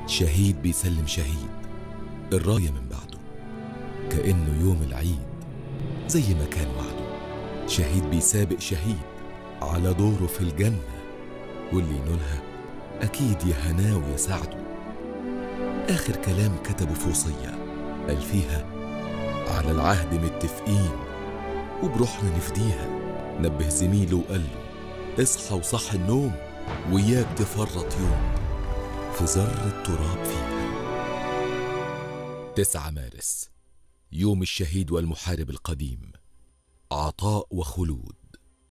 شهيد بيسلم شهيد الراية من بعده كأنه يوم العيد زي ما كان وعده شهيد بيسابق شهيد على دوره في الجنة واللي ينولها أكيد يا هناه ويا سعده آخر كلام كتبه في وصية قال فيها على العهد متفقين وبروحنا نفديها نبه زميله وقال له اصحى وصح النوم وياك تفرط يوم في ذر التراب فيها 9 مارس يوم الشهيد والمحارب القديم عطاء وخلود